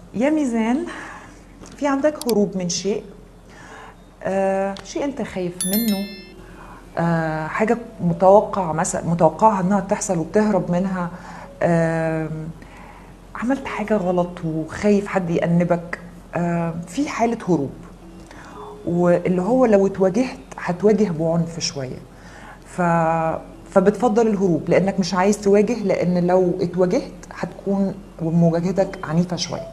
يا ميزان في عندك هروب من شيء آه شيء انت خايف منه آه حاجه متوقع مثلا متوقعها انها تحصل وبتهرب منها آه عملت حاجه غلط وخايف حد يأنبك آه في حاله هروب واللي هو لو اتواجهت هتواجه بعنف شويه ف فبتفضل الهروب لانك مش عايز تواجه لان لو اتواجهت هتكون مواجهتك عنيفه شويه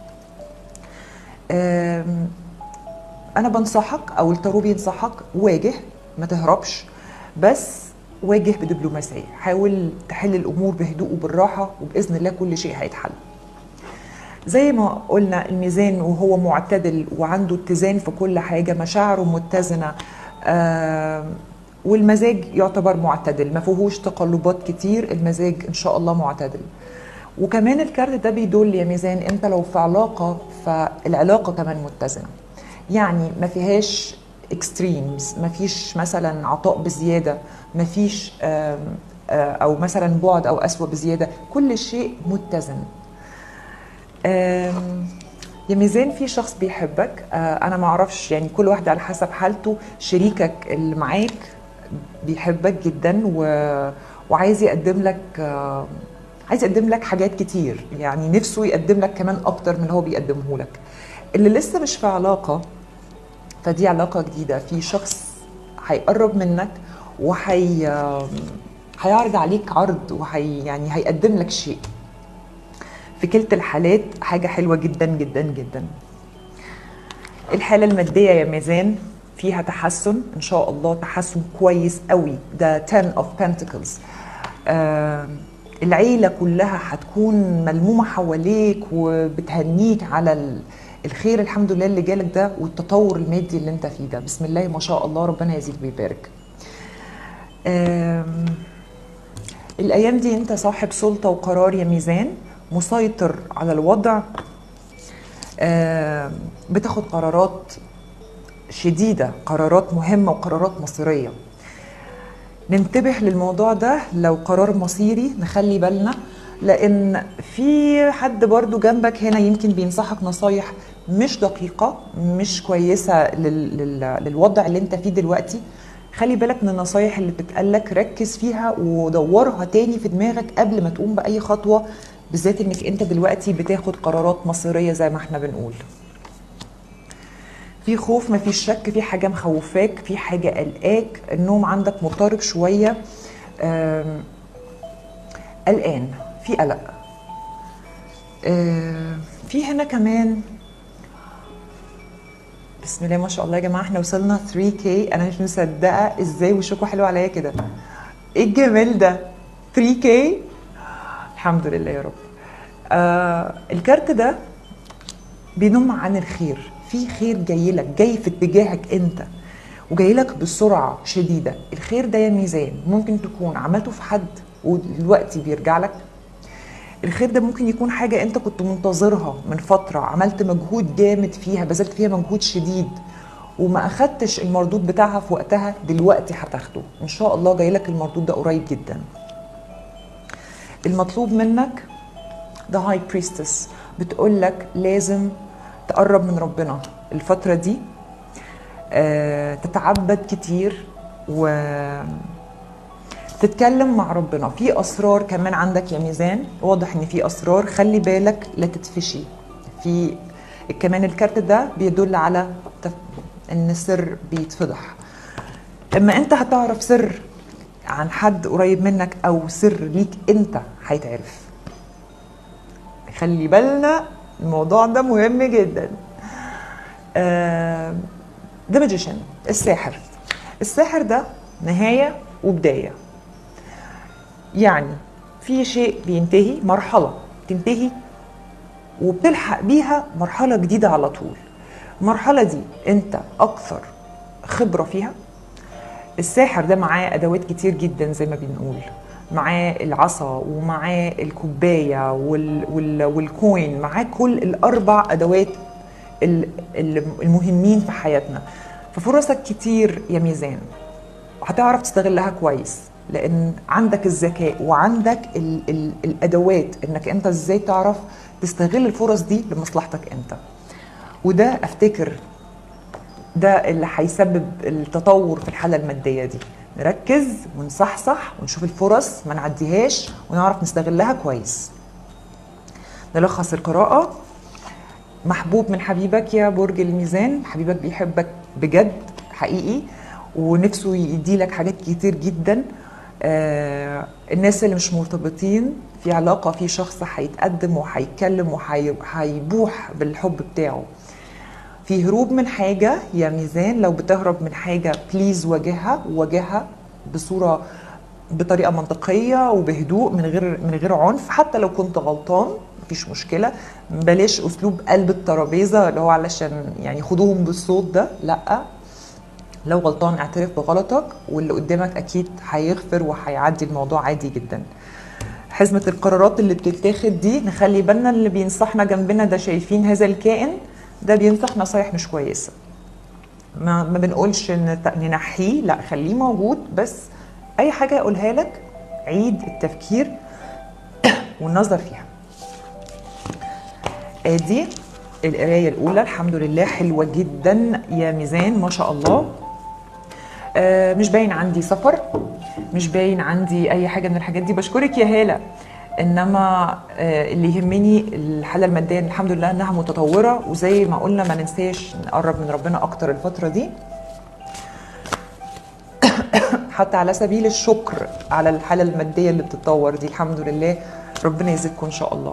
آم، انا بنصحك او التارو بينصحك واجه ما تهربش بس واجه بدبلوماسيه حاول تحل الامور بهدوء وبالراحه وباذن الله كل شيء هيتحل زي ما قلنا الميزان وهو معتدل وعنده اتزان في كل حاجه مشاعره متزنه آم، والمزاج يعتبر معتدل ما فيهوش تقلبات كتير المزاج ان شاء الله معتدل وكمان الكارت ده بيدل يا ميزان انت لو في علاقه فالعلاقه كمان متزنه يعني ما فيهاش اكستريمز ما فيش مثلا عطاء بزياده ما فيش آم، آه، او مثلا بعد او قسوه بزياده كل شيء متزن آم، يا ميزان في شخص بيحبك آه، انا ما اعرفش يعني كل واحد على حسب حالته شريكك اللي معاك بيحبك جدا و... وعايز يقدم لك آه، عايز يقدم لك حاجات كتير يعني نفسه يقدم لك كمان اكتر من اللي هو بيقدمه لك اللي لسه مش في علاقه فدي علاقه جديده في شخص هيقرب منك وهي هيعرض عليك عرض وهي يعني هيقدم لك شيء في كلتا الحالات حاجه حلوه جدا جدا جدا الحاله الماديه يا ميزان فيها تحسن ان شاء الله تحسن كويس قوي ده 10 of pentacles آه العيله كلها هتكون ملمومه حواليك وبتهنيك على ال- الخير الحمد لله اللي جالك ده والتطور المادي اللي انت فيه ده بسم الله ما شاء الله ربنا يزيد ويبارك آم، الايام دي انت صاحب سلطه وقرار يا ميزان مسيطر على الوضع آم، بتاخد قرارات شديده قرارات مهمه وقرارات مصيريه ننتبه للموضوع ده لو قرار مصيري نخلي بالنا لان في حد برضو جنبك هنا يمكن بينصحك نصايح مش دقيقة مش كويسة لل... لل... للوضع اللي انت فيه دلوقتي خلي بالك من النصايح اللي بتتقالك ركز فيها ودورها تاني في دماغك قبل ما تقوم بأي خطوة بالذات انك انت دلوقتي بتاخد قرارات مصيرية زي ما احنا بنقول في خوف مفيش شك في حاجه مخوفاك في حاجه قلقاك النوم عندك مضطرب شويه آم، قلقان في قلق آم، في هنا كمان بسم الله ما شاء الله يا جماعه احنا وصلنا 3K انا مش مصدقه ازاي وشكوا حلو عليا كده ايه الجمال ده 3K الحمد لله يا رب آه الكارت ده بينم عن الخير في خير جاي لك جاي في اتجاهك انت وجاي لك بسرعه شديده الخير ده يا ميزان ممكن تكون عملته في حد ودلوقتي بيرجع لك الخير ده ممكن يكون حاجه انت كنت منتظرها من فتره عملت مجهود جامد فيها بذلت فيها مجهود شديد وما اخدتش المردود بتاعها في وقتها دلوقتي هتاخده ان شاء الله جاي لك المردود ده قريب جدا المطلوب منك ده هاي بريستس بتقول لك لازم تقرب من ربنا الفترة دي آه، تتعبد كتير و تتكلم مع ربنا في اسرار كمان عندك يا ميزان واضح ان في اسرار خلي بالك لا تتفشي في كمان الكارت ده بيدل على تف... ان السر بيتفضح اما انت هتعرف سر عن حد قريب منك او سر ليك انت هيتعرف خلي بالنا الموضوع ده مهم جدا ده ماجيشن الساحر الساحر ده نهاية وبداية يعني في شيء بينتهي مرحلة تنتهي وبتلحق بيها مرحلة جديدة على طول المرحلة دي انت اكثر خبرة فيها الساحر ده معاه ادوات كتير جدا زي ما بنقول معاه العصا ومعاه الكوبايه وال وال والكوين معاه كل الاربع ادوات ال- ال- المهمين في حياتنا ففرصك كتير يا ميزان هتعرف تستغلها كويس لان عندك الذكاء وعندك ال ال الادوات انك انت ازاي تعرف تستغل الفرص دي لمصلحتك انت وده افتكر ده اللي هيسبب التطور في الحاله الماديه دي نركز ونصحصح ونشوف الفرص ما نعديهاش ونعرف نستغلها كويس نلخص القراءه محبوب من حبيبك يا برج الميزان حبيبك بيحبك بجد حقيقي ونفسه يديلك حاجات كتير جدا آه الناس اللي مش مرتبطين في علاقة في شخص هيتقدم وهيتكلم وهيبوح بالحب بتاعه في هروب من حاجة يا ميزان لو بتهرب من حاجة بليز واجهها واجهها بصورة بطريقة منطقية وبهدوء من غير من غير عنف حتى لو كنت غلطان مفيش مشكلة بلاش أسلوب قلب الترابيزة اللي هو علشان يعني خدوهم بالصوت ده لأ لو غلطان اعترف بغلطك واللي قدامك أكيد هيغفر وهيعدي الموضوع عادي جدا حزمة القرارات اللي بتتاخد دي نخلي بالنا اللي بينصحنا جنبنا ده شايفين هذا الكائن ده بينصح نصايح مش كويسة ما, ما بنقولش ننحيه لا خليه موجود بس أي حاجة يقولها لك عيد التفكير والنظر فيها ادي القرايه الاولى الحمد لله حلوه جدا يا ميزان ما شاء الله آه مش باين عندي سفر مش باين عندي اي حاجه من الحاجات دي بشكرك يا هاله انما آه اللي يهمني الحاله الماديه الحمد لله انها متطوره وزي ما قلنا ما ننساش نقرب من ربنا اكتر الفتره دي حتى على سبيل الشكر على الحاله الماديه اللي بتتطور دي الحمد لله ربنا يزيدكم ان شاء الله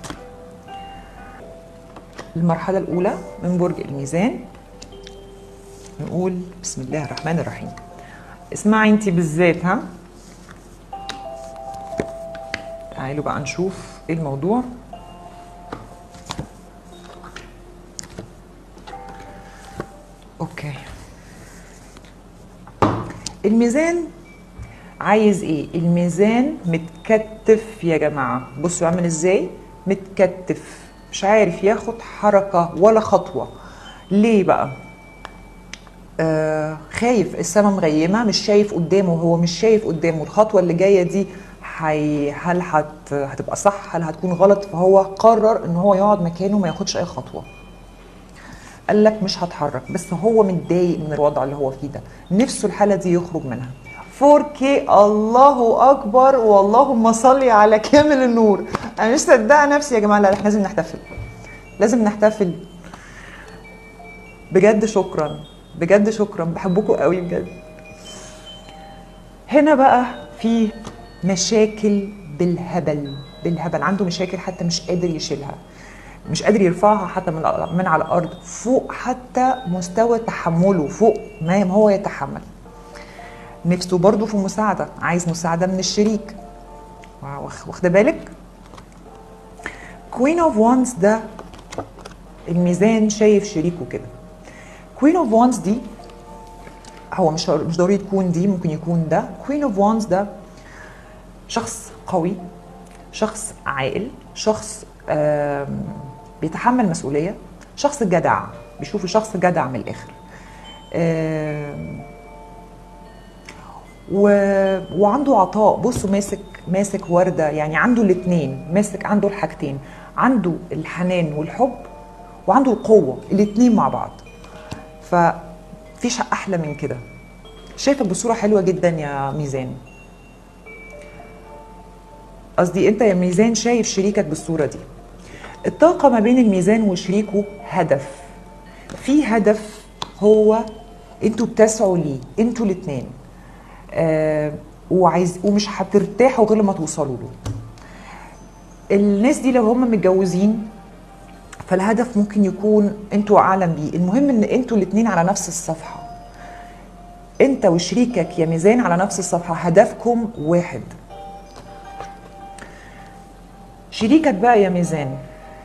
المرحلة الأولى من برج الميزان نقول بسم الله الرحمن الرحيم اسمعي انت بالذات ها تعالوا بقى نشوف ايه الموضوع اوكي الميزان عايز ايه الميزان متكتف يا جماعه بصوا عامل ازاي متكتف مش عارف ياخد حركة ولا خطوة ليه بقى آه خايف السما مغيمة مش شايف قدامه هو مش شايف قدامه الخطوة اللي جاية دي حي هل هت هتبقى صح هل هتكون غلط فهو قرر ان هو يقعد مكانه ما ياخدش اي خطوة قال لك مش هتحرك بس هو متضايق من الوضع اللي هو فيه ده نفسه الحالة دي يخرج منها 4K الله اكبر واللهم صل على كامل النور انا مش مصدقه نفسي يا جماعه لا احنا لازم نحتفل لازم نحتفل بجد شكرا بجد شكرا بحبكم قوي بجد هنا بقى في مشاكل بالهبل بالهبل عنده مشاكل حتى مش قادر يشيلها مش قادر يرفعها حتى من من على الارض فوق حتى مستوى تحمله فوق ما هو يتحمل نفسه برضه في مساعدة عايز مساعدة من الشريك واخده بالك كوين اوف وانز ده الميزان شايف شريكه كده كوين اوف وانز دي هو مش مش ضروري تكون دي ممكن يكون ده كوين اوف وانز ده شخص قوي شخص عاقل شخص بيتحمل مسؤولية شخص جدع بيشوفه شخص جدع من الآخر و... وعنده عطاء بصوا ماسك ماسك ورده يعني عنده الاثنين ماسك عنده الحاجتين عنده الحنان والحب وعنده القوه الاثنين مع بعض ففيش احلى من كده شايفك بصوره حلوه جدا يا ميزان قصدي انت يا ميزان شايف شريكك بالصوره دي الطاقه ما بين الميزان وشريكه هدف في هدف هو انتوا بتسعوا ليه انتوا الاثنين آه وعايز ومش هترتاحوا غير لما توصلوا له الناس دي لو هم متجوزين فالهدف ممكن يكون انتوا اعلم بيه المهم ان انتوا الاثنين على نفس الصفحه انت وشريكك يا ميزان على نفس الصفحه هدفكم واحد شريكك بقى يا ميزان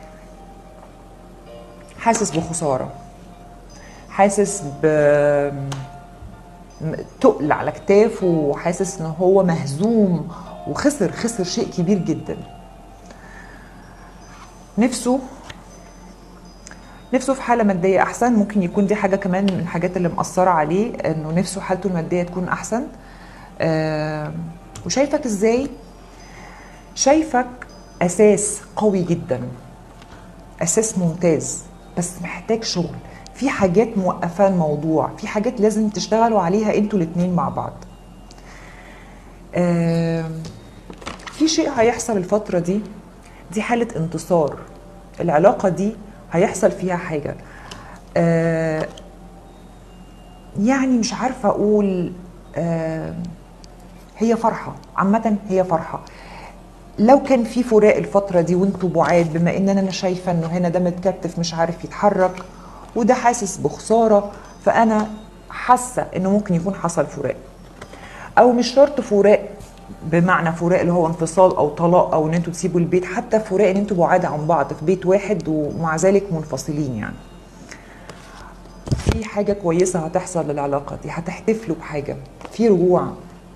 حاسس بخساره حاسس ب تقل على كتافه وحاسس ان هو مهزوم وخسر خسر شيء كبير جدا نفسه نفسه في حاله ماديه احسن ممكن يكون دي حاجه كمان من الحاجات اللي مأثره عليه انه نفسه حالته الماديه تكون احسن آه وشايفك ازاي شايفك اساس قوي جدا اساس ممتاز بس محتاج شغل في حاجات موقفه الموضوع في حاجات لازم تشتغلوا عليها انتوا الاتنين مع بعض آم، في شيء هيحصل الفترة دي دي حالة انتصار العلاقة دي هيحصل فيها حاجة آه، يعني مش عارفة أقول آه، هي فرحة عامة هي فرحة لو كان في فراق الفترة دي وانتوا بعاد بما ان انا شايفة انه هنا ده متكتف مش عارف يتحرك وده حاسس بخسارة فانا حاسة انه ممكن يكون حصل فراق او مش شرط فراق بمعنى فراق اللي هو انفصال او طلاق او ان انتوا تسيبوا البيت حتى فراق ان انتوا بعاد عن بعض في بيت واحد ومع ذلك منفصلين يعني في حاجة كويسة هتحصل للعلاقة دي هتحتفلوا بحاجة في رجوع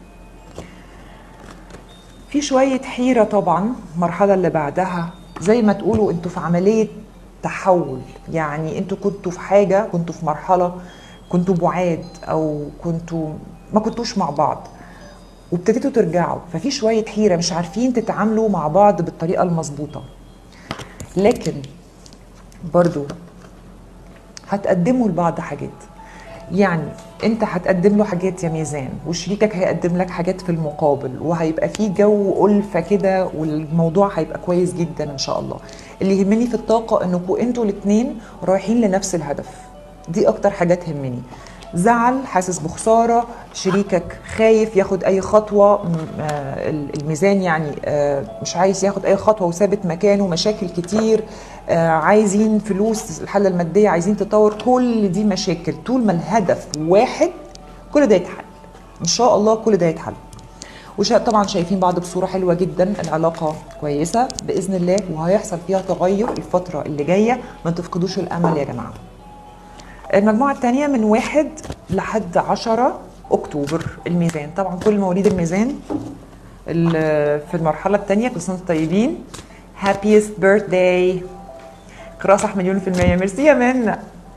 في شوية حيرة طبعا المرحلة اللي بعدها زي ما تقولوا انتوا في عملية تحول يعني انتوا كنتوا في حاجة كنتوا في مرحلة كنتوا بعاد او كنتوا ما كنتوش مع بعض وابتديتوا ترجعوا ففي شوية حيرة مش عارفين تتعاملوا مع بعض بالطريقة المظبوطة لكن برضو هتقدموا لبعض حاجات يعني انت هتقدم له حاجات يا ميزان وشريكك هيقدم لك حاجات في المقابل وهيبقى في جو ألفة كده والموضوع هيبقى كويس جدا ان شاء الله اللي يهمني في الطاقة انكم انتوا الاتنين رايحين لنفس الهدف دي اكتر حاجة تهمني زعل حاسس بخسارة شريكك خايف ياخد اي خطوة م- آه، الميزان يعني آه، مش عايز ياخد اي خطوة وثابت مكانه مشاكل كتير آه، عايزين فلوس الحالة المادية عايزين تطور كل دي مشاكل طول ما الهدف واحد كل ده يتحل ان شاء الله كل ده يتحل وشا طبعا شايفين بعض بصوره حلوه جدا العلاقه كويسه باذن الله وهيحصل فيها تغير الفتره اللي جايه ما تفقدوش الامل يا جماعه المجموعه الثانيه من واحد لحد عشرة اكتوبر الميزان طبعا كل مواليد الميزان ال- في المرحله الثانيه كل سنه وانتم طيبين هابيست بيرثداي قراءة صح مليون في المية ميرسي يا منى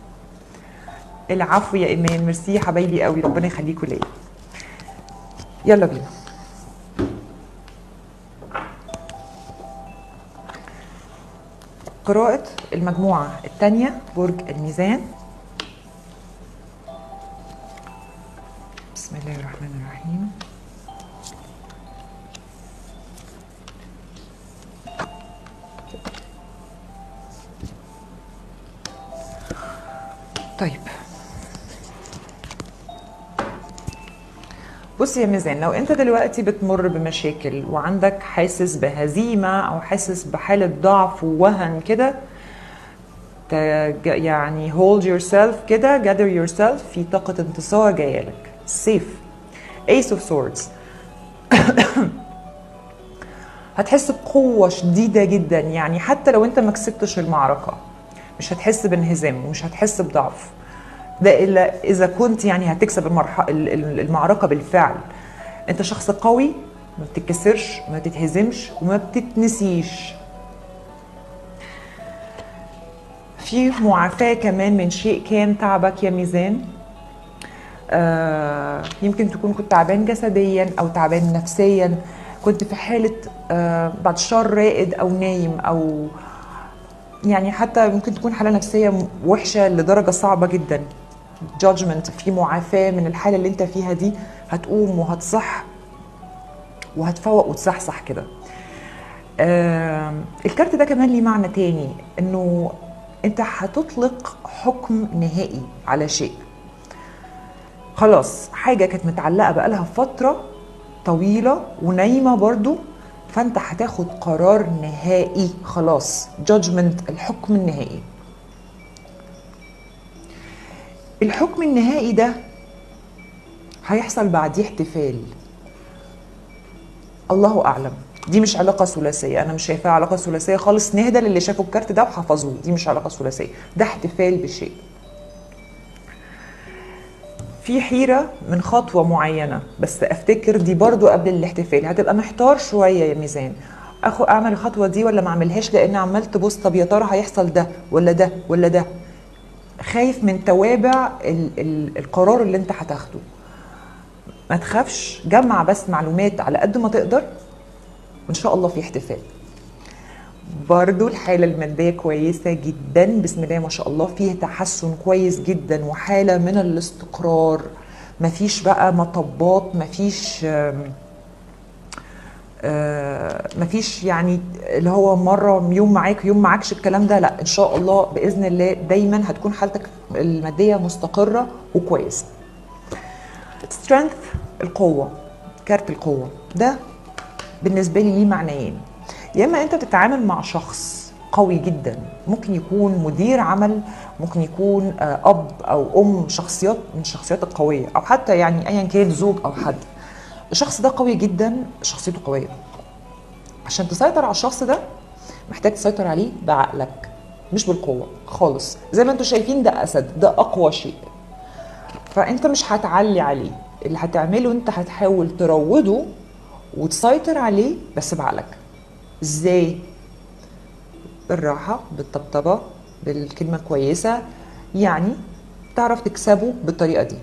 العفو يا ايمان ميرسي يا حبايبي قوي ربنا يخليكوا ليا يلا بينا قراءة المجموعة الثانية برج الميزان بسم الله الرحمن الرحيم طيب بص يا ميزان لو انت دلوقتي بتمر بمشاكل وعندك حاسس بهزيمة او حاسس بحالة ضعف ووهن كده تج- يعني hold yourself كده gather yourself في طاقة انتصار جاية لك safe ace of swords هتحس بقوة شديدة جدا يعني حتى لو انت ما كسبتش المعركة مش هتحس بانهزام ومش هتحس بضعف ده الا اذا كنت يعني هتكسب المرح... ال- ال- المعركة بالفعل انت شخص قوي ما بتتكسرش ما بتتهزمش وما بتتنسيش في معافاة كمان من شيء كان تعبك يا ميزان آه يمكن تكون كنت تعبان جسديا او تعبان نفسيا كنت في حالة آه بعد الشر رائد او نايم او يعني حتى ممكن تكون حالة نفسية وحشة لدرجة صعبة جدا judgment في معافاة من الحالة اللي انت فيها دي هتقوم وهتصح وهتفوق وتصحصح كده آم، الكارت ده كمان ليه معنى تاني انه انت هتطلق حكم نهائي على شيء خلاص حاجة كانت متعلقة بقالها فترة طويلة ونايمة برضو فانت هتاخد قرار نهائي خلاص judgment الحكم النهائي الحكم النهائي ده هيحصل بعديه احتفال الله اعلم دي مش علاقة ثلاثية أنا مش شايفاها علاقة ثلاثية خالص نهدى للي شافوا الكارت ده وحفظوه دي مش علاقة ثلاثية ده احتفال بشيء في حيرة من خطوة معينة بس أفتكر دي برضو قبل الاحتفال هتبقى محتار شوية يا ميزان أخو أعمل الخطوة دي ولا ما أعملهاش لأن عمال تبص طب يا ترى هيحصل ده ولا ده ولا ده خايف من توابع ال ال القرار اللي أنت هتاخده ما تخافش جمع بس معلومات على قد ما تقدر وان شاء الله في احتفال برضو الحالة المادية كويسة جدا بسم الله ما شاء الله فيها تحسن كويس جدا وحالة من الاستقرار مفيش بقى مطبات مفيش آم، آه، مفيش يعني اللي هو مرة يوم معاك يوم معاكش الكلام ده لا ان شاء الله بإذن الله دايما هتكون حالتك المادية مستقرة وكويسة strength القوة كارت القوة ده بالنسبة لي ليه معنيين يا اما انت بتتعامل مع شخص قوي جدا ممكن يكون مدير عمل ممكن يكون آه، اب او ام شخصيات من الشخصيات القويه او حتى يعني ايا كان زوج او حد الشخص ده قوي جدا شخصيته قويه عشان تسيطر على الشخص ده محتاج تسيطر عليه بعقلك مش بالقوه خالص زي ما انتم شايفين ده اسد ده اقوى شيء فانت مش هتعلي عليه اللي هتعمله انت هتحاول تروضه وتسيطر عليه بس بعقلك ازاي بالراحة بالطبطبة بالكلمة الكويسة يعني تعرف تكسبه بالطريقة دي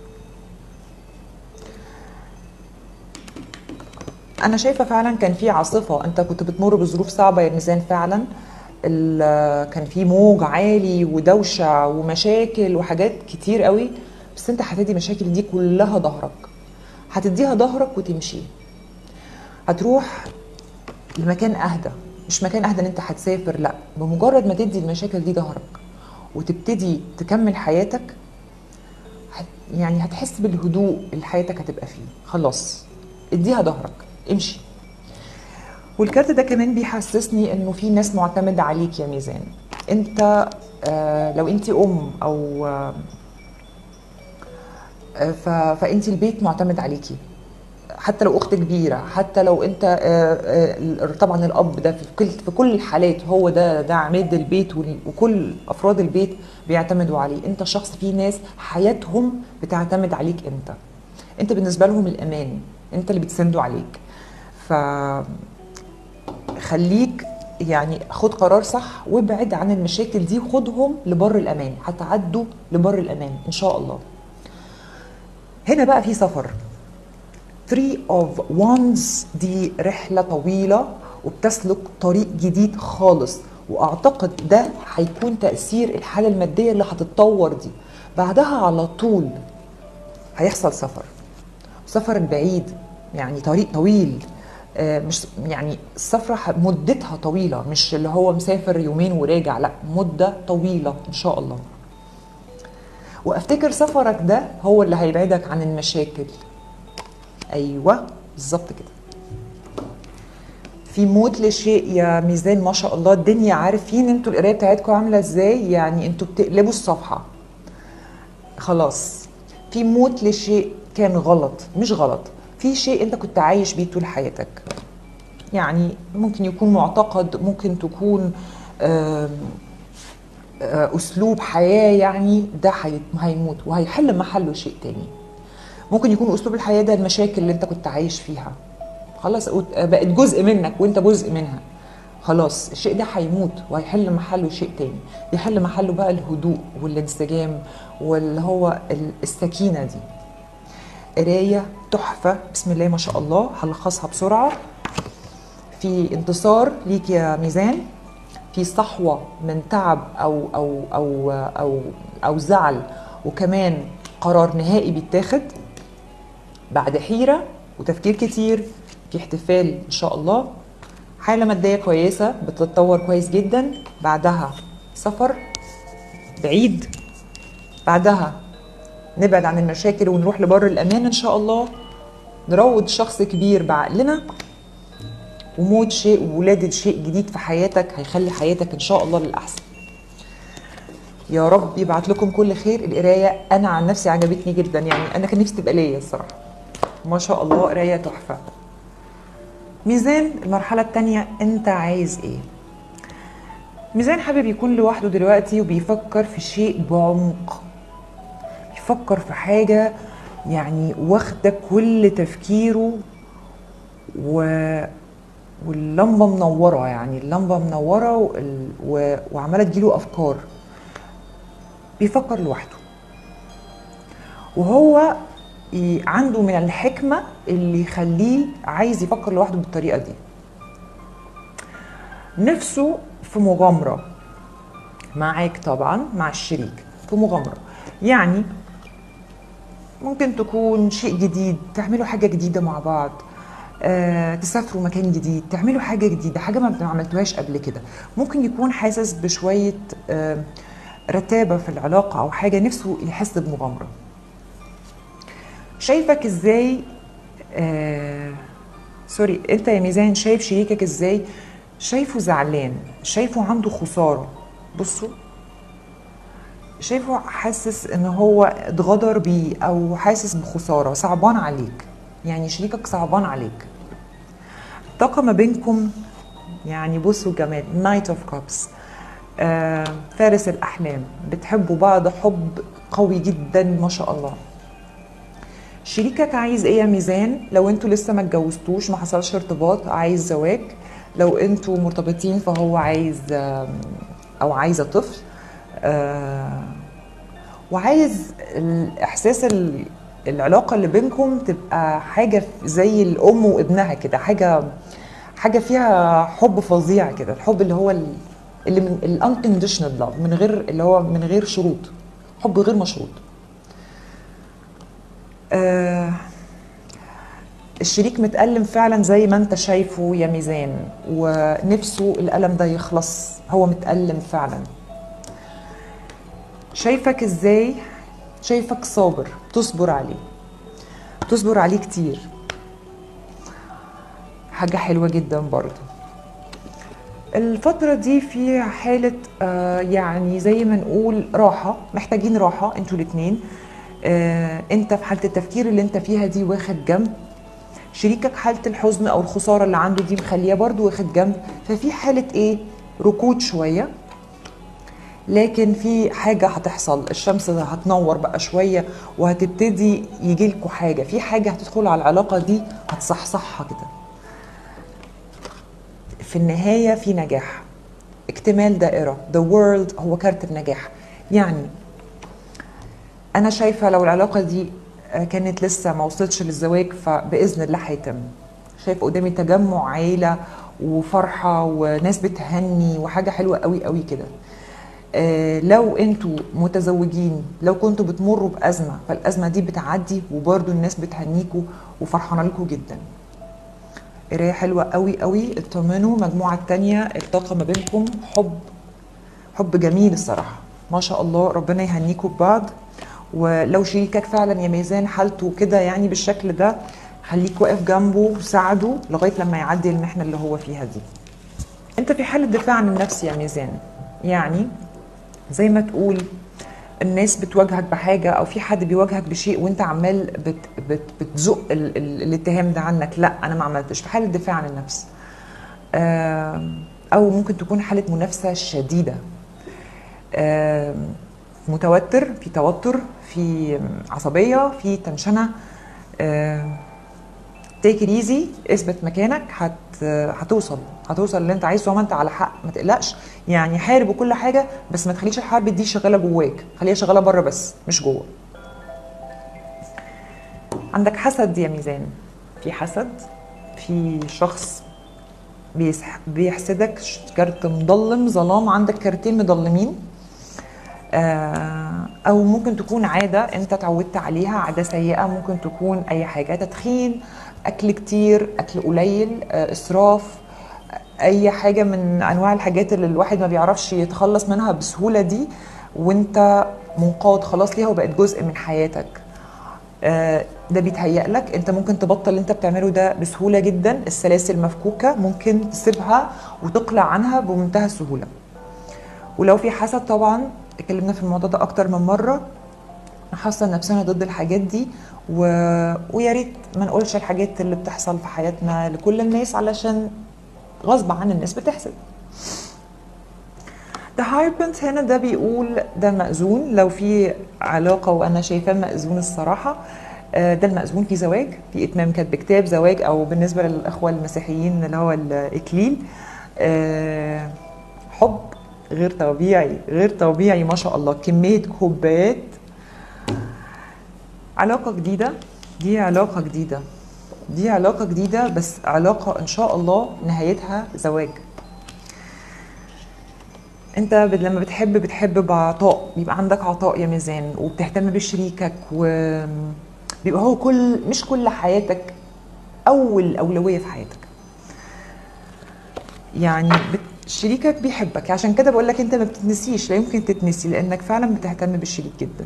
أنا شايفة فعلا كان في عاصفة أنت كنت بتمر بظروف صعبة يا ميزان فعلا ال- كان في موج عالي ودوشة ومشاكل وحاجات كتير قوي بس أنت هتدي المشاكل دي كلها ظهرك هتديها ظهرك وتمشي هتروح لمكان اهدى مش مكان اهدى ان انت هتسافر لا بمجرد ما تدي المشاكل دي ظهرك وتبتدي تكمل حياتك هت يعني هتحس بالهدوء اللي حياتك هتبقى فيه خلاص اديها ظهرك امشي والكارت ده كمان بيحسسني انه في ناس معتمده عليك يا ميزان انت آه لو انت ام او آه آه، ف- فانت البيت معتمد عليكي حتى لو اخت كبيره حتى لو انت آه، آه، طبعا الاب ده في كل في كل الحالات هو ده ده عماد البيت وال- وكل افراد البيت بيعتمدوا عليه انت شخص في ناس حياتهم بتعتمد عليك انت انت بالنسبه لهم الامان انت اللي بتسندوا عليك ف خليك يعني خد قرار صح وابعد عن المشاكل دي وخدهم لبر الامان هتعدوا لبر الامان ان شاء الله هنا بقى في سفر 3 of Wands دي رحلة طويلة وبتسلك طريق جديد خالص واعتقد ده هيكون تأثير الحالة المادية اللي هتتطور دي بعدها على طول هيحصل سفر سفر بعيد يعني طريق طويل آه، مش يعني السفرة ح- مدتها طويلة مش اللي هو مسافر يومين وراجع لا مدة طويلة إن شاء الله وافتكر سفرك ده هو اللي هيبعدك عن المشاكل ايوه بالظبط كده في موت لشيء يا ميزان ما شاء الله الدنيا عارفين انتوا القرايه بتاعتكم عامله ازاي يعني انتوا بتقلبوا الصفحه خلاص في موت لشيء كان غلط مش غلط في شيء انت كنت عايش بيه طول حياتك يعني ممكن يكون معتقد ممكن تكون آم، آه، اسلوب حياه يعني ده هي- هيموت وهيحل محله شيء تاني ممكن يكون اسلوب الحياه ده المشاكل اللي انت كنت عايش فيها خلاص قلت- بقت جزء منك وانت جزء منها خلاص الشيء ده هيموت وهيحل محله شيء تاني يحل محله بقى الهدوء والانسجام واللي هو ال- السكينه دي قرايه تحفه بسم الله ما شاء الله هلخصها بسرعه في انتصار ليك يا ميزان في صحوة من تعب أو أو أو أو أو زعل وكمان قرار نهائي بيتاخد بعد حيرة وتفكير كتير في احتفال إن شاء الله حالة مادية كويسة بتتطور كويس جدا بعدها سفر بعيد بعدها نبعد عن المشاكل ونروح لبر الأمان إن شاء الله نروض شخص كبير بعقلنا وموت شيء وولادة شيء جديد في حياتك هيخلي حياتك ان شاء الله للاحسن يا رب يبعت لكم كل خير القرايه انا عن نفسي عجبتني جدا يعني انا كان نفسي تبقى ليا الصراحه ما شاء الله قرايه تحفه ميزان المرحله الثانيه انت عايز ايه ميزان حابب يكون لوحده دلوقتي وبيفكر في شيء بعمق بيفكر في حاجه يعني واخده كل تفكيره و واللمبه منوره يعني اللمبه منوره وال- و... وعماله تجيله افكار بيفكر لوحده وهو ي- عنده من الحكمة اللي يخليه عايز يفكر لوحده بالطريقة دي نفسه في مغامرة معاك طبعا مع الشريك في مغامرة يعني ممكن تكون شيء جديد تعملوا حاجة جديدة مع بعض آه، تسافروا مكان جديد تعملوا حاجة جديدة حاجة ما عملتوهاش قبل كده ممكن يكون حاسس بشوية آه، رتابة في العلاقة أو حاجة نفسه يحس بمغامرة شايفك ازاي آه سوري انت يا ميزان شايف شريكك ازاي شايفه زعلان شايفه عنده خسارة بصوا شايفه حاسس ان هو اتغدر بيه او حاسس بخسارة صعبان عليك يعني شريكك صعبان عليك الطاقة ما بينكم يعني بصوا جمال نايت اوف كابس فارس الأحلام بتحبوا بعض حب قوي جدا ما شاء الله شريكك عايز ايه يا ميزان لو انتوا لسه ما اتجوزتوش ما حصلش ارتباط عايز زواج لو انتوا مرتبطين فهو عايز آم، او عايزه طفل آه، وعايز الاحساس ال- العلاقه اللي بينكم تبقى حاجه زي الام وابنها كده حاجه حاجه فيها حب فظيع كده الحب اللي هو ال- اللي من الانكونديشنال لاف من غير اللي هو من غير شروط حب غير مشروط آه الشريك متألم فعلا زي ما انت شايفه يا ميزان ونفسه الألم ده يخلص هو متألم فعلا شايفك ازاي شايفك صابر تصبر عليه تصبر عليه كتير حاجة حلوة جدا برضو الفترة دي في حالة آه يعني زي ما نقول راحة محتاجين راحة انتوا الاتنين آه انت في حالة التفكير اللي انت فيها دي واخد جنب شريكك حالة الحزن او الخسارة اللي عنده دي مخليه برضو واخد جنب ففي حالة ايه ركود شوية لكن في حاجة هتحصل الشمس هتنور بقى شوية وهتبتدي يجيلكوا حاجة في حاجة هتدخل على العلاقة دي هتصحصحها كده في النهاية في نجاح اكتمال دائرة the world هو كارت النجاح يعني أنا شايفة لو العلاقة دي آه، كانت لسه ما وصلتش للزواج فبإذن الله هيتم شايف قدامي تجمع عيلة وفرحة وناس بتهني وحاجة حلوة قوي قوي كده آه، لو انتوا متزوجين لو كنتوا بتمروا بأزمة فالأزمة دي بتعدي وبرضو الناس بتهنيكوا وفرحانة لكم جدا قرايه حلوه قوي قوي اطمنوا المجموعه التانية الطاقه ما بينكم حب حب جميل الصراحه ما شاء الله ربنا يهنيكم ببعض ولو شريكك فعلا يا ميزان حالته كده يعني بالشكل ده خليك واقف جنبه وساعده لغايه لما يعدي المحنه اللي هو فيها دي انت في حاله دفاع عن النفس يا ميزان يعني زي ما تقول الناس بتواجهك بحاجه او في حد بيواجهك بشيء وانت عمال بت بت بتزق ال ال الاتهام ده عنك لا انا ما عملتش في حاله دفاع عن النفس آم، او ممكن تكون حاله منافسه شديده آم، متوتر في توتر في عصبيه في تنشنه تيك ات ايزي اثبت مكانك هت هتوصل هتوصل اللي انت عايزه وما انت على حق ما تقلقش يعني حارب وكل حاجه بس ما تخليش الحرب دي شغاله جواك خليها شغاله بره بس مش جوه عندك حسد يا ميزان في حسد في شخص بيسح بيحسدك كارت مضلم ظلام عندك كارتين مضلمين آه، او ممكن تكون عاده انت اتعودت عليها عاده سيئه ممكن تكون اي حاجه تدخين اكل كتير اكل قليل آه، اسراف اي حاجه من انواع الحاجات اللي الواحد ما بيعرفش يتخلص منها بسهوله دي وانت منقاد خلاص ليها وبقت جزء من حياتك آه، ده بيتهيأ لك انت ممكن تبطل اللي انت بتعمله ده بسهوله جدا السلاسل مفكوكه ممكن تسيبها وتقلع عنها بمنتهى السهوله ولو في حسد طبعا اتكلمنا في الموضوع ده اكتر من مره نحصن نفسنا ضد الحاجات دي و... ويا ريت ما نقولش الحاجات اللي بتحصل في حياتنا لكل الناس علشان غصب عن الناس بتحسد The Hierophant هنا ده بيقول ده المأذون لو في علاقة وأنا شايفاه مأذون الصراحة آه، ده المأذون في زواج في إتمام كاتب كتاب زواج أو بالنسبة للإخوة المسيحيين اللي هو الإكليل آه، حب غير طبيعي غير طبيعي ما شاء الله كمية كوبايات علاقة جديدة دي علاقة جديدة دي علاقة جديدة بس علاقة إن شاء الله نهايتها زواج انت بت- لما بتحب بتحب بعطاء بيبقى عندك عطاء يا ميزان وبتهتم بشريكك وبيبقى هو كل مش كل حياتك اول اولويه في حياتك يعني بت- شريكك بيحبك عشان كده بقول لك انت ما بتتنسيش لا يمكن تتنسي لانك فعلا بتهتم بالشريك جدا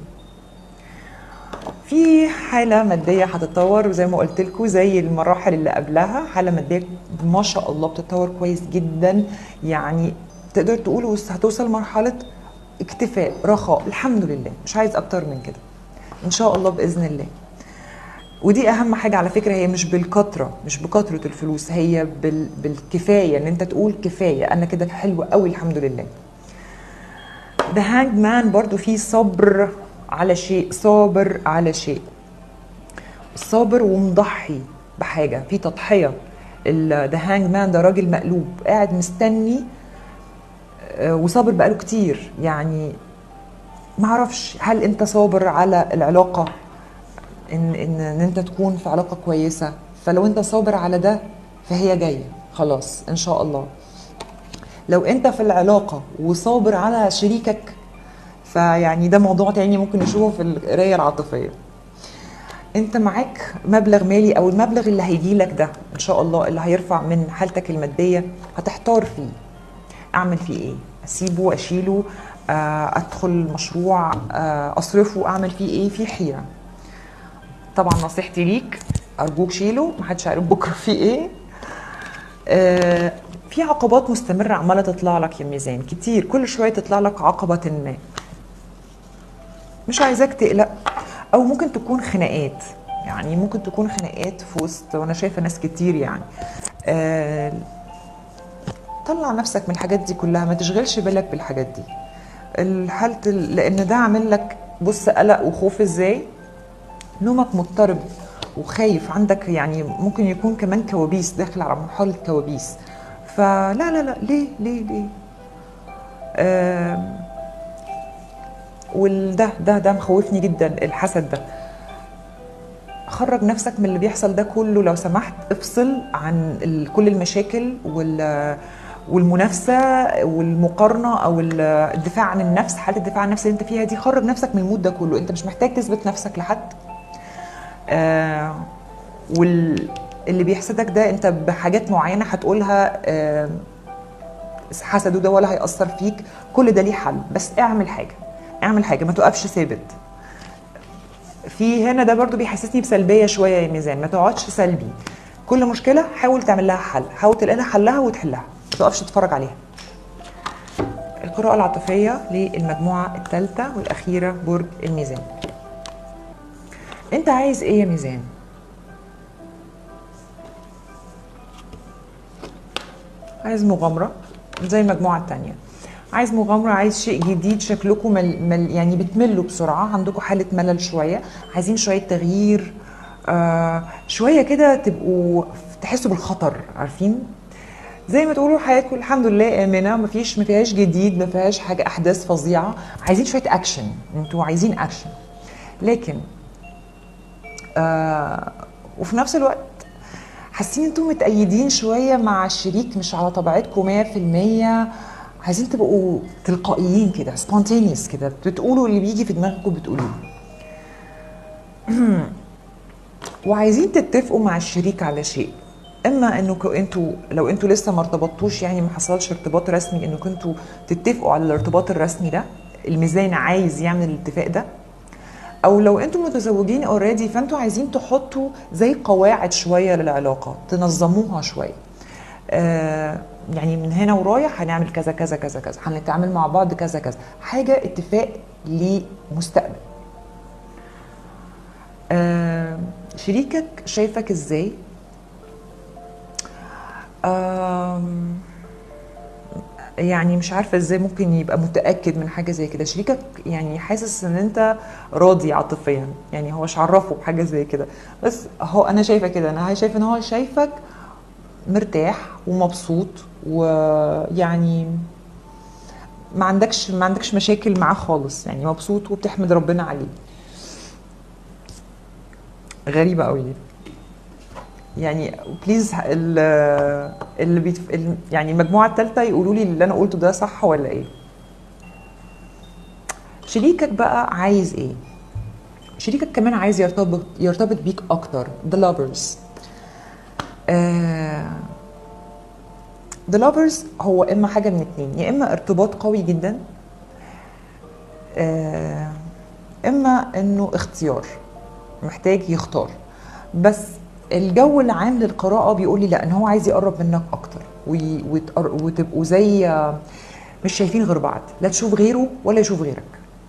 في حاله ماديه هتتطور وزي ما قلت لكم زي المراحل اللي قبلها حاله ماديه ما شاء الله بتتطور كويس جدا يعني تقدر تقول وس- هتوصل مرحله اكتفاء رخاء الحمد لله مش عايز اكتر من كده ان شاء الله باذن الله ودي اهم حاجه على فكره هي مش بالكتره مش بكتره الفلوس هي بال... بالكفايه ان انت تقول كفايه انا كده حلو قوي الحمد لله ذا هانج مان برضو فيه صبر على شيء صابر على شيء صابر ومضحي بحاجه في تضحيه ذا هانج مان ده راجل مقلوب قاعد مستني آه، وصابر بقاله كتير يعني معرفش هل انت صابر على العلاقه ان ان ان انت تكون في علاقه كويسه فلو انت صابر على ده فهي جايه خلاص ان شاء الله لو انت في العلاقه وصابر على شريكك فيعني ده موضوع تاني ممكن نشوفه في القرايه العاطفيه انت معاك مبلغ مالي او المبلغ اللي هيجي لك ده ان شاء الله اللي هيرفع من حالتك الماديه هتحتار فيه اعمل فيه ايه اسيبه اشيله آه، ادخل مشروع آه، اصرفه اعمل فيه ايه في حيره طبعا نصيحتي ليك ارجوك شيله محدش عارف بكره فيه ايه آه، في عقبات مستمرة عمالة تطلع لك يا ميزان كتير كل شوية تطلع لك عقبة ما مش عايزاك تقلق أو ممكن تكون خناقات يعني ممكن تكون خناقات في وسط وأنا شايفة ناس كتير يعني آه، طلع نفسك من الحاجات دي كلها ما تشغلش بالك بالحاجات دي الحالة ال- لأن ده عامل لك بص قلق وخوف ازاي نومك مضطرب وخايف عندك يعني ممكن يكون كمان كوابيس داخل على مرحلة كوابيس فلا لا لا ليه ليه ليه آم، والده ده ده مخوفني جدا الحسد ده خرج نفسك من اللي بيحصل ده كله لو سمحت افصل عن ال- كل المشاكل وال والمنافسه والمقارنه او ال- الدفاع عن النفس حاله الدفاع عن النفس اللي انت فيها دي خرج نفسك من المود ده كله انت مش محتاج تثبت نفسك لحد آه واللي بيحسدك ده انت بحاجات معينه هتقولها آه حسده ده ولا هيأثر فيك كل ده ليه حل بس اعمل حاجه اعمل حاجه ما تقفش ثابت في هنا ده برضو بيحسسني بسلبيه شويه يا ميزان ما تقعدش سلبي كل مشكله حاول تعمل لها حل حاول تلاقي لها حلها وتحلها ما تقفش تتفرج عليها القراءة العاطفية للمجموعة الثالثة والأخيرة برج الميزان أنت عايز إيه يا ميزان؟ عايز مغامرة زي المجموعة التانية عايز مغامرة عايز شيء جديد شكلكم مل مل يعني بتملوا بسرعة عندكم حالة ملل شوية عايزين شوية تغيير آه شوية كده تبقوا تحسوا بالخطر عارفين زي ما تقولوا حياتكم الحمد لله آمنة ما فيش ما فيهاش جديد ما فيهاش حاجة أحداث فظيعة عايزين شوية أكشن انتوا عايزين أكشن لكن آه وفي نفس الوقت حاسين انتم متأيدين شوية مع الشريك مش على طبيعتكم 100% عايزين تبقوا تلقائيين كده سبونتينيوس كده بتقولوا اللي بيجي في دماغكم بتقولوه وعايزين تتفقوا مع الشريك على شيء اما انكم انتوا لو انتوا لسه ما ارتبطتوش يعني ما حصلش ارتباط رسمي انكم انتوا تتفقوا على الارتباط الرسمي ده الميزان عايز يعمل الاتفاق ده او لو انتم متزوجين اوريدي فانتوا عايزين تحطوا زي قواعد شويه للعلاقه تنظموها شويه آه يعني من هنا ورايح هنعمل كذا كذا كذا كذا هنتعامل مع بعض كذا كذا حاجه اتفاق لمستقبل آه شريكك شايفك ازاي آم، يعني مش عارفه ازاي ممكن يبقى متاكد من حاجه زي كده شريكك يعني حاسس ان انت راضي عاطفيا يعني هو مش عرفه بحاجه زي كده بس هو انا شايفه كده انا شايفه ان هو شايفك مرتاح ومبسوط ويعني ما عندكش ما عندكش مشاكل معاه خالص يعني مبسوط وبتحمد ربنا عليه غريبه قوي دي يعني بليز ال- اللي بيت... ال- يعني المجموعه الثالثه يقولوا لي اللي انا قلته ده صح ولا ايه شريكك بقى عايز ايه شريكك كمان عايز يرتبط يرتبط بيك اكتر the lovers آه the lovers هو اما حاجه من اتنين يا اما ارتباط قوي جدا آه اما انه اختيار محتاج يختار بس الجو العام للقراءة بيقول لي لا ان هو عايز يقرب منك اكتر وي- وتقر- وتبقوا زي آه، مش شايفين غير بعض لا تشوف غيره ولا يشوف غيرك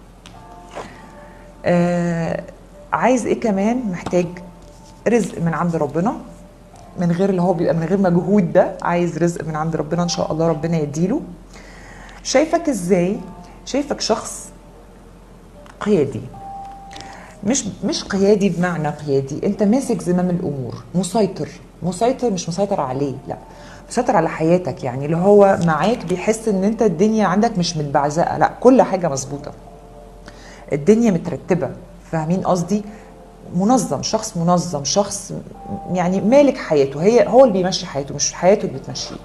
آه عايز ايه كمان محتاج رزق من عند ربنا من غير اللي هو بيبقى من غير مجهود ده عايز رزق من عند ربنا ان شاء الله ربنا يديله شايفك ازاي شايفك شخص قيادي مش مش قيادي بمعنى قيادي انت ماسك زمام الامور مسيطر مسيطر مش مسيطر عليه لا مسيطر على حياتك يعني اللي هو معاك بيحس ان انت الدنيا عندك مش متبعزقه لا كل حاجه مظبوطه الدنيا مترتبه فاهمين قصدي منظم شخص منظم شخص م- يعني مالك حياته هي هو اللي بيمشي حياته مش حياته اللي بتمشيه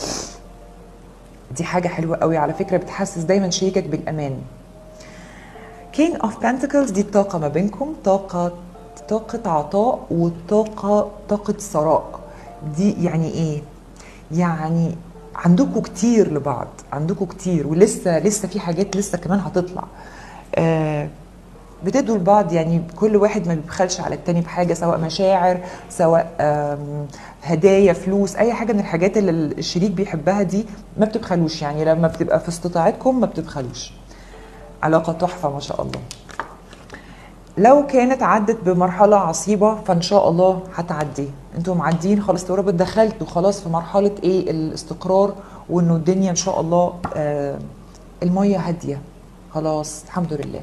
دي حاجه حلوه قوي على فكره بتحسس دايما شريكك بالامان كين اوف بنتكلز دي الطاقة ما بينكم طاقة طاقة عطاء والطاقة طاقة ثراء دي يعني ايه؟ يعني عندكم كتير لبعض عندكم كتير ولسه لسه في حاجات لسه كمان هتطلع آه بتدوا لبعض يعني كل واحد ما بيبخلش على التاني بحاجة سواء مشاعر سواء آم، هدايا فلوس أي حاجة من الحاجات اللي الشريك بيحبها دي ما بتبخلوش يعني لما بتبقى في استطاعتكم ما بتبخلوش علاقة تحفة ما شاء الله لو كانت عدت بمرحلة عصيبة فإن شاء الله هتعدي انتوا معديين خلاص يا رب دخلتوا خلاص في مرحلة ايه الاستقرار وانه الدنيا ان شاء الله آه المية هادية خلاص الحمد لله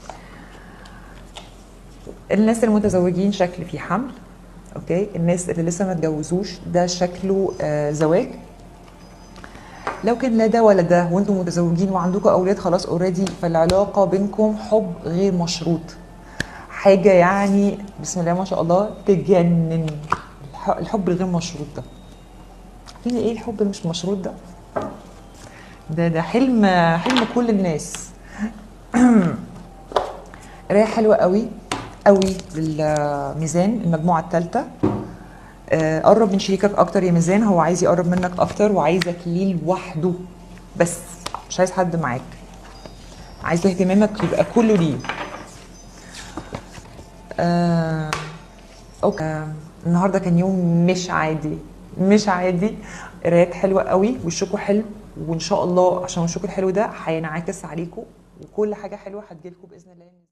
الناس المتزوجين شكل في حمل اوكي الناس اللي لسه ما اتجوزوش ده شكله آه زواج لو كان لا ده ولا ده وانتم متزوجين وعندكم اولاد خلاص اوريدي فالعلاقه بينكم حب غير مشروط حاجه يعني بسم الله ما شاء الله تجنن الح- الحب الغير مشروط ده عارفين ايه الحب مش مشروط ده ده ده حلم حلم كل الناس قرايه حلوه قوي قوي للميزان المجموعه الثالثه آه، قرب من شريكك اكتر يا ميزان هو عايز يقرب منك اكتر وعايزك ليه لوحده بس مش عايز حد معاك عايز اهتمامك يبقى كله ليه آه، اوكي آه، النهارده كان يوم مش عادي مش عادي قرايات حلوه قوي وشكوا حلو وان شاء الله عشان وشكوا الحلو ده هينعكس عليكم وكل حاجه حلوه هتجيلكم باذن الله